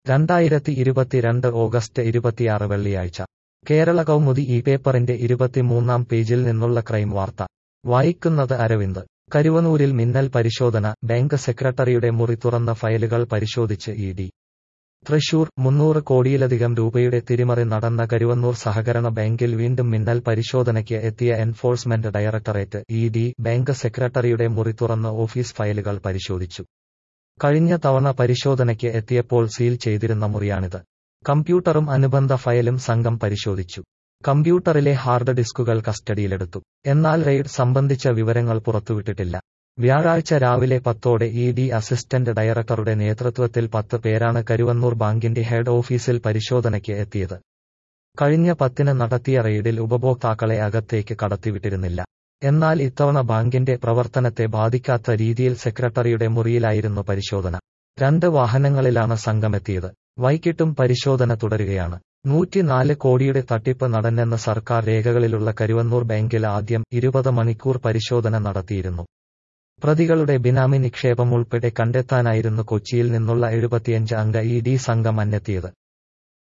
രണ്ടായിരത്തി ഇരുപത്തിരണ്ട് ഓഗസ്റ്റ് ഇരുപത്തിയാറ് വെള്ളിയാഴ്ച കേരള കൗമുദി ഈ പേപ്പറിന്റെ ഇരുപത്തിമൂന്നാം പേജിൽ നിന്നുള്ള ക്രൈം വാർത്ത വായിക്കുന്നത് അരവിന്ദ് കരുവനൂരിൽ മിന്നൽ പരിശോധന ബാങ്ക് സെക്രട്ടറിയുടെ മുറി തുറന്ന ഫയലുകൾ പരിശോധിച്ച് ഇ ഡി തൃശൂർ മുന്നൂറ് കോടിയിലധികം രൂപയുടെ തിരിമറി നടന്ന കരുവന്നൂർ സഹകരണ ബാങ്കിൽ വീണ്ടും മിന്നൽ പരിശോധനയ്ക്ക് എത്തിയ enforcement directorate E D bank സെക്രട്ടറിയുടെ മുറി തുറന്ന് ഓഫീസ് ഫയലുകൾ പരിശോധിച്ചു കഴിഞ്ഞ തവണ പരിശോധനയ്ക്ക് എത്തിയപ്പോൾ സീൽ ചെയ്തിരുന്ന മുറിയാണിത് കമ്പ്യൂട്ടറും അനുബന്ധ ഫയലും സംഘം പരിശോധിച്ചു കമ്പ്യൂട്ടറിലെ ഹാർഡ് ഡിസ്കുകൾ കസ്റ്റഡിയിലെടുത്തു എന്നാൽ റെയ്ഡ് സംബന്ധിച്ച വിവരങ്ങൾ പുറത്തുവിട്ടിട്ടില്ല വ്യാഴാഴ്ച രാവിലെ പത്തോടെ ഇ ഡി അസിസ്റ്റന്റ് ഡയറക്ടറുടെ നേതൃത്വത്തിൽ പത്ത് പേരാണ് കരുവന്നൂർ ബാങ്കിന്റെ ഹെഡ് ഓഫീസിൽ പരിശോധനയ്ക്ക് എത്തിയത് കഴിഞ്ഞ പത്തിന് നടത്തിയ റെയ്ഡിൽ ഉപഭോക്താക്കളെ അകത്തേക്ക് കടത്തിവിട്ടിരുന്നില്ല എന്നാൽ ഇത്തവണ ബാങ്കിന്റെ പ്രവർത്തനത്തെ ബാധിക്കാത്ത രീതിയിൽ സെക്രട്ടറിയുടെ മുറിയിലായിരുന്നു പരിശോധന രണ്ട് വാഹനങ്ങളിലാണ് സംഘമെത്തിയത് വൈകിട്ടും പരിശോധന തുടരുകയാണ് നൂറ്റിനാല് കോടിയുടെ തട്ടിപ്പ് നടന്നെന്ന് സർക്കാർ രേഖകളിലുള്ള കരുവന്നൂർ ബാങ്കിൽ ആദ്യം ഇരുപത് മണിക്കൂർ പരിശോധന നടത്തിയിരുന്നു പ്രതികളുടെ ബിനാമി നിക്ഷേപം ഉൾപ്പെടെ കണ്ടെത്താനായിരുന്നു കൊച്ചിയിൽ നിന്നുള്ള എഴുപത്തിയഞ്ച് അംഗ ഇ ഡി സംഘം അന്നെത്തിയത്